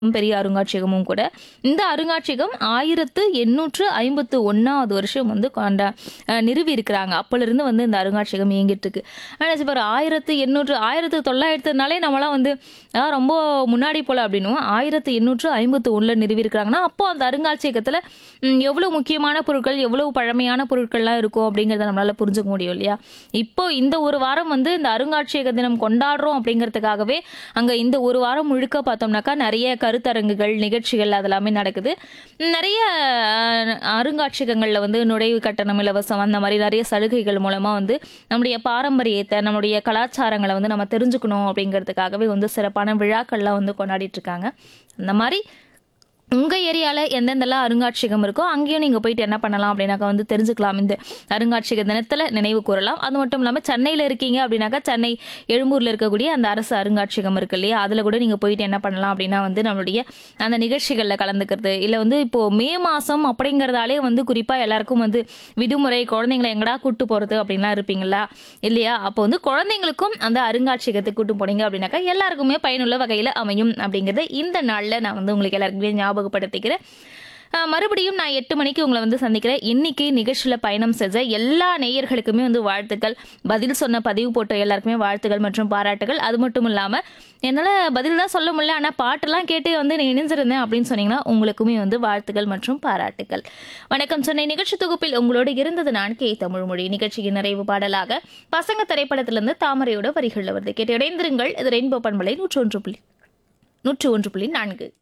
பெரிய அருங்காட்சியகமும் கூட இந்த அருங்காட்சியகம் ஆயிரத்து எண்ணூற்று ஐம்பத்து ஒன்றாவது வருஷம் வந்து கொண்ட அஹ், நிறுவி இருக்கிறாங்க அப்போலேருந்து வந்து இந்த அருங்காட்சியகம் இயங்கிட்டு இருக்கு ஆனால் இப்போ ஆயிரத்து எண்ணூற்று ஆயிரத்து தொள்ளாயிரத்துனாலே நம்மளாம் வந்து ஆ, ரொம்ப முன்னாடி போல அப்படின்னும் ஆயிரத்து எண்ணூற்று ஐம்பத்து ஒன்றில் நிறுவி இருக்கிறாங்கன்னா அப்போ அந்த அருங்காட்சியகத்தில் எவ்வளோ முக்கியமான பொருட்கள் எவ்வளவு பழமையான பொருட்கள்லாம் இருக்கும் அப்படிங்கிறத நம்மளால புரிஞ்சுக்க முடியும் இல்லையா இப்போ இந்த ஒரு வாரம் வந்து இந்த அருங்காட்சியக தினம் கொண்டாடுறோம் அப்படிங்கிறதுக்காகவே அங்கே இந்த ஒரு வாரம் முழுக்க பார்த்தோம்னாக்கா நிறைய கருத்தரங்குகள் நிகழ்ச்சிகள் அதெல்லாமே நடக்குது நிறைய அஹ், அருங்காட்சியகங்களில் வந்து நுழைவு கட்டணம் இலவசம் அந்த மாதிரி நிறைய சலுகைகள் மூலமாக வந்து நம்முடைய பாரம்பரியத்தை நம்மளுடைய கலாச்சாரங்களை வந்து நம்ம தெரிஞ்சுக்கணும் அப்படிங்கிறதுக்காகவே வந்து சிறப்பான விழாக்கள்லாம் வந்து கொண்டாடிட்டு இருக்காங்க அந்த மாதிரி உங்கள் ஏரியாவில் எந்தெந்தெல்லாம் அருங்காட்சியகம் இருக்கோ அங்கேயும் நீங்கள் போயிட்டு என்ன பண்ணலாம் அப்படின்னாக்கா வந்து தெரிஞ்சுக்கலாம் இந்த அருங்காட்சியக தினத்தில் நினைவு கூறலாம் அது மட்டும் இல்லாமல் சென்னையில் இருக்கீங்க அப்படின்னாக்கா சென்னை எழும்பூரில் இருக்கக்கூடிய அந்த அரசு அருங்காட்சியகம் இருக்கு இல்லையா அதில் கூட நீங்கள் போயிட்டு என்ன பண்ணலாம் அப்படின்னா வந்து நம்மளுடைய அந்த நிகழ்ச்சிகளில் கலந்துக்கிறது இல்லை வந்து இப்போது மே மாதம் அப்படிங்கிறதாலே வந்து குறிப்பாக எல்லாருக்கும் வந்து விடுமுறை குழந்தைங்களை எங்கடா கூட்டு போகிறது அப்படின்லாம் இருப்பீங்களா இல்லையா அப்போ வந்து குழந்தைங்களுக்கும் அந்த அருங்காட்சியகத்துக்கு கூட்டு போனீங்க அப்படின்னாக்கா எல்லாருக்குமே பயனுள்ள வகையில் அமையும் அப்படிங்கிறத இந்த நாளில் நான் வந்து உங்களுக்கு எல்லாருக்குமே ஞாபகப்படுத்திக்கிறேன் அஹ் மறுபடியும் நான் எட்டு மணிக்கு உங்களை வந்து சந்திக்கிறேன் இன்னைக்கு நிகழ்ச்சியில் பயணம் செஞ்ச எல்லா நேயர்களுக்குமே வந்து வாழ்த்துக்கள் பதில் சொன்ன பதிவு போட்ட எல்லாருக்குமே வாழ்த்துக்கள் மற்றும் பாராட்டுகள் அது மட்டும் இல்லாமல் என்னால் பதில் தான் சொல்ல முடியல ஆனால் பாட்டெல்லாம் கேட்டு வந்து நான் இணைஞ்சிருந்தேன் அப்படின்னு சொன்னீங்கன்னா உங்களுக்குமே வந்து வாழ்த்துக்கள் மற்றும் பாராட்டுகள் வணக்கம் சென்னை நிகழ்ச்சி தொகுப்பில் உங்களோடு இருந்தது நான் கே தமிழ்மொழி நிகழ்ச்சியின் நிறைவு பாடலாக பசங்க திரைப்படத்திலிருந்து தாமரையோட வரிகளில் வருது கேட்டு இணைந்திருங்கள் இது ரெயின்போ பண்பலை நூற்று ஒன்று புள்ளி நூற்று ஒன்று புள்ளி நான்கு